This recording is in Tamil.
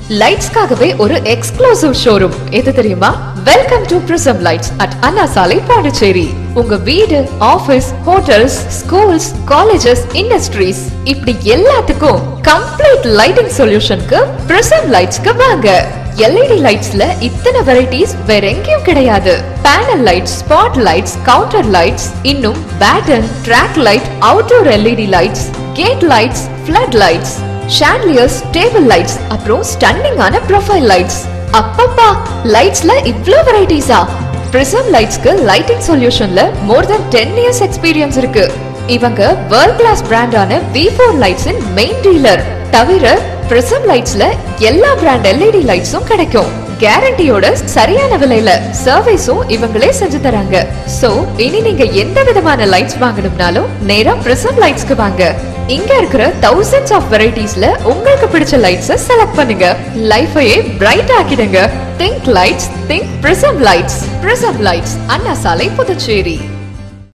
லைட்ஸ்க்காகவே ஒரு எக்ஸ்க்ளூசிவ் ஷோரூம் எது தெரியுமா welcome to Prism Lights at Anna Salai Pondicherry உங்க வீடு office hotels schools colleges industries இப்படி எல்லாத்துக்கும் கம்ப்ளீட் லைட்டிங் சொல்யூஷனுக்கு பிரிசம் லைட்ஸ்க்கு வாங்க எல்இடி லைட்ஸ்ல இத்தனை வெரைட்டிஸ் வேற எங்கேயும் கிடையாது panel lights spot lights counter lights இன்னும் batten track light outdoor LED lights gate lights flood lights chandeliers table lights அப்புறம் ஸ்டன்னிங்கான ப்ரொஃபைல் லைட்ஸ் அப்பப்பா லைட்ஸ்ல இவ்ளோ வெரைட்டிஸா பிரிசம் லைட்ஸ்க்கு லைட்டிங் சொல்யூஷன்ல more than ten years experience இருக்கு இவங்க வேர்ல்ட் கிளாஸ் பிராண்டான வி ஃபோர் லைட்ஸின் மெயின் டீலர் தவிர பிரிசம் லைட்ஸ்ல எல்லா பிராண்ட் எல்இடி லைட்ஸும் கிடைக்கும் கேரண்டியோட சரியான விலையில சர்வீஸும் இவங்களே செஞ்சு தராங்க சோ இனி நீங்க எந்த விதமான லைட்ஸ் வாங்கணும்னாலும் நேரா பிரிசம் லைட்ஸ்க்கு வாங்க இங்க இருக்கிற தௌசண்ட்ஸ் ஆஃப் வெரைட்டிஸ்ல உங்களுக்கு பிடிச்ச லைட்ஸ செலக்ட் பண்ணுங்க லைஃபையே பிரைட் ஆக்கிடுங்க think lights think Prism lights Prism lights Anna Salai Puducherry